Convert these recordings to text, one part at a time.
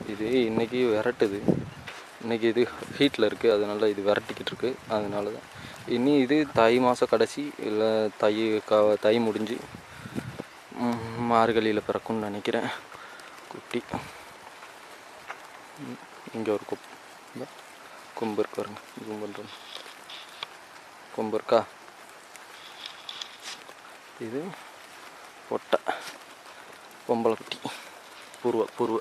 இது இன்னைக்கு விரட்டுது இன்னைக்கு இது ஹீட்டில் இருக்குது அதனால இது விரட்டிக்கிட்டு இருக்கு அதனால தான் இனி இது தை மாதம் கடைசி இல்லை தை க தை முடிஞ்சு ம், மார்கழியில் பிறக்கும்னு நினைக்கிறேன் குட்டி இங்கே ஒரு கொப் இந்த கொம்பு இருக்கு பாருங்க ஜூம் பண்ணுறோம் கொம்பு இருக்கா இது பொட்டை பொம்பளை குட்டி பூர்வ பூர்வ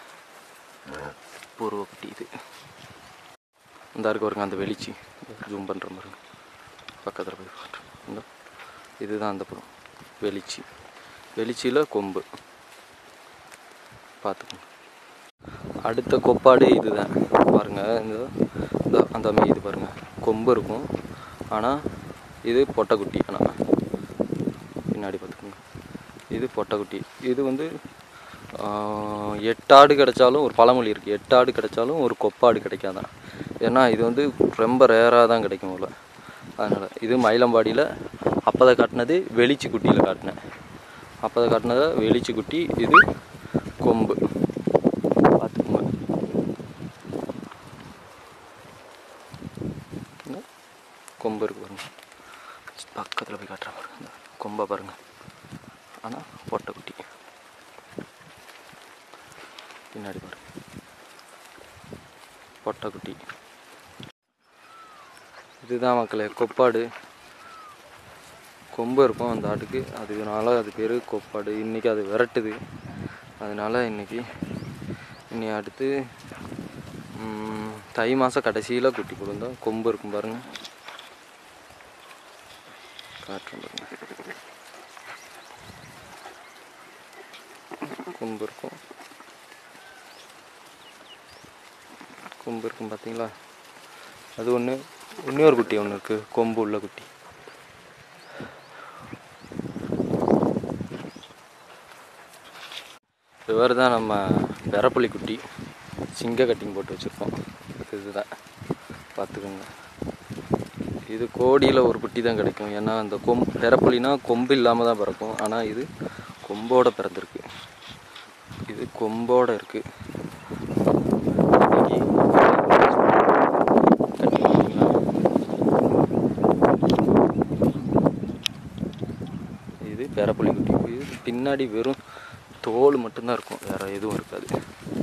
பூர்வ குட்டி இது இந்த இருக்கு பாருங்க அந்த வெளிச்சி ஜூம் பண்ணுற பாருங்க பக்கத்தில் போய் காட்டுறேன். இந்த இதுதான் அந்த புறம் வெளிச்சி வெளிச்சியில் கொம்பு பார்த்துக்கோங்க அடுத்த கொப்பாடு இதுதான் பாருங்க இந்த இந்த அந்த மே இது பாருங்க கொம்பு இருக்கும் ஆனால் இது பொட்டைக்குட்டி ஆனால் பின்னாடி பார்த்துக்கோங்க இது பொட்டைக்குட்டி இது வந்து ஆஹ், எட்டாடு கிடைச்சாலும் ஒரு பழமொழி இருக்குது எட்டாடு கிடைச்சாலும் ஒரு கொப்பாடு கிடைக்காதான் ஏன்னா இது வந்து ரொம்ப ரேராக தான் கிடைக்கும் போல அதனால் இது மயிலம்பாடியில் அப்போதை காட்டினது வெளிச்சி குட்டியில் காட்டினேன் அப்போதை காட்டினதை வெளிச்சி குட்டி இது கொம்பு பார்த்துக்கோங்க இந்த கொம்பு இருக்கு பாருங்க பக்கத்தில் போய் காட்டுறேன் பாருங்க இந்த கொம்பை பாருங்க ஆனால் பொட்டைக்குட்டி பின்னாடி பாருங்க பொட்டைக்குட்டி இதுதான் மக்களே கொப்பாடு கொம்பு இருக்கும் அந்த ஆட்டுக்கு அதனால அது பேர் கொப்பாடு இன்றைக்கி அது விரட்டுது அதனால இன்னைக்கு இனி அடுத்து ம், தை மாதம் கடைசியில் குட்டி கொடுந்தோம் கொம்பு இருக்கும் பாருங்க காட்டுறேன் பாருங்க கொம்பு இருக்கும் கொம்பு இருக்கும் பார்த்தீங்களா அது ஒன்று இன்னொரு குட்டி ஒன்று இருக்குது கொம்பு உள்ள குட்டி இவர் தான் நம்ம பெரப்புலி குட்டி சிங்க கட்டிங் போட்டு வச்சுருக்கோம் இதுதான் பார்த்துக்கோங்க இது கோடியில் ஒரு குட்டி தான் கிடைக்கும் ஏன்னா அந்த கொம் பெரப்புலினா கொம்பு இல்லாமல் தான் பிறக்கும் ஆனால் இது கொம்போட பிறந்திருக்கு இது கொம்போட இருக்கு இன்னைக்கு கட்டிங்களா? இது பெரப்புலி குட்டி இது பின்னாடி வெறும் தோல் மட்டும்தான் இருக்கும் வேற எதுவும் இருக்காது